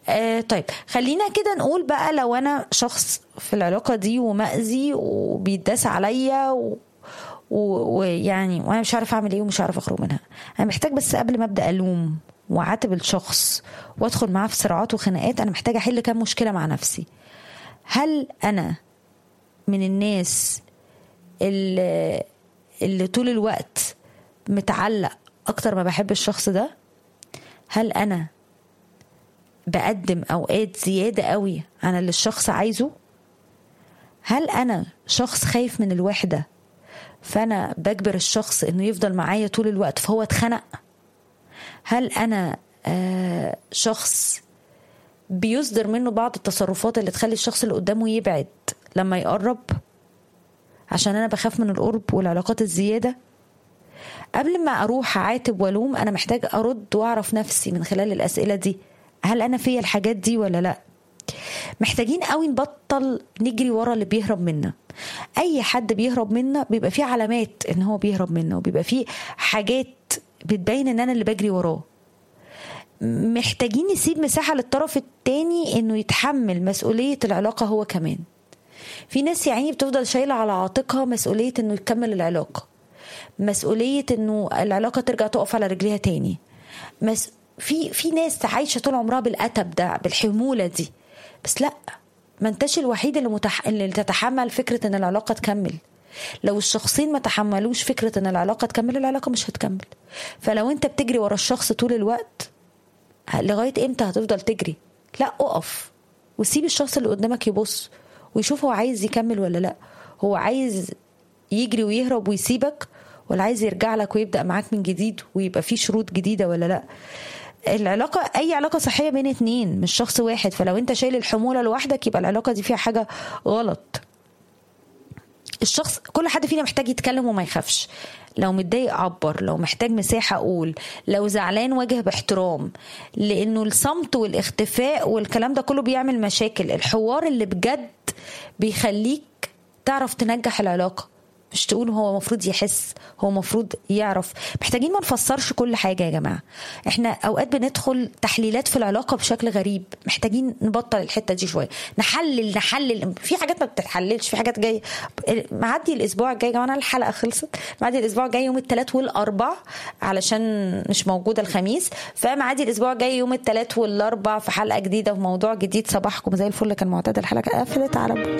آه طيب خلينا كده نقول بقى لو انا شخص في العلاقه دي ومأذي وبيتداس عليا و... ويعني وانا مش عارف اعمل ايه ومش عارف اخرج منها انا محتاج بس قبل ما ابدا الوم وعاتب الشخص وادخل معاه في صراعات وخناقات انا محتاجه احل كام مشكله مع نفسي هل انا من الناس اللي, اللي طول الوقت متعلق اكتر ما بحب الشخص ده هل انا بقدم اوقات زياده قوي عن اللي الشخص عايزه هل انا شخص خايف من الوحده فانا بجبر الشخص انه يفضل معايا طول الوقت فهو اتخنق هل انا آه شخص بيصدر منه بعض التصرفات اللي تخلي الشخص اللي قدامه يبعد لما يقرب عشان انا بخاف من القرب والعلاقات الزياده قبل ما اروح اعاتب والوم انا محتاج ارد واعرف نفسي من خلال الاسئله دي هل انا فيا الحاجات دي ولا لا محتاجين قوي نبطل نجري ورا اللي بيهرب منا اي حد بيهرب منا بيبقى فيه علامات ان هو بيهرب منا وبيبقى فيه حاجات بتبين ان انا اللي بجري وراه محتاجين نسيب مساحه للطرف التاني انه يتحمل مسؤوليه العلاقه هو كمان في ناس يعني بتفضل شايله على عاتقها مسؤوليه انه يكمل العلاقه مسؤوليه انه العلاقه ترجع تقف على رجليها تاني مس... في في ناس عايشه طول عمرها بالاتب ده بالحموله دي بس لا ما انتش الوحيد اللي, متح... اللي تتحمل فكره ان العلاقه تكمل لو الشخصين ما تحملوش فكره ان العلاقه تكمل العلاقه مش هتكمل فلو انت بتجري ورا الشخص طول الوقت لغايه امتى هتفضل تجري لا اقف وسيب الشخص اللي قدامك يبص ويشوف هو عايز يكمل ولا لا هو عايز يجري ويهرب ويسيبك ولا عايز يرجع لك ويبدا معاك من جديد ويبقى في شروط جديده ولا لا العلاقة أي علاقة صحية بين اتنين مش شخص واحد فلو أنت شايل الحمولة لوحدك يبقى العلاقة دي فيها حاجة غلط الشخص كل حد فينا محتاج يتكلم وما يخافش لو متضايق عبر لو محتاج مساحة أقول لو زعلان واجه باحترام لأنه الصمت والاختفاء والكلام ده كله بيعمل مشاكل الحوار اللي بجد بيخليك تعرف تنجح العلاقة مش تقول هو المفروض يحس هو المفروض يعرف محتاجين ما نفسرش كل حاجه يا جماعه احنا اوقات بندخل تحليلات في العلاقه بشكل غريب محتاجين نبطل الحته دي شويه نحلل نحلل في حاجات ما بتتحللش في حاجات جايه معدي الاسبوع الجاي يا جماعه الحلقه خلصت معدي الاسبوع الجاي يوم الثلاث والاربع علشان مش موجوده الخميس فمعدي الاسبوع الجاي يوم الثلاث والاربع في حلقه جديده وموضوع جديد صباحكم زي الفل كان معتاد الحلقه قفلت على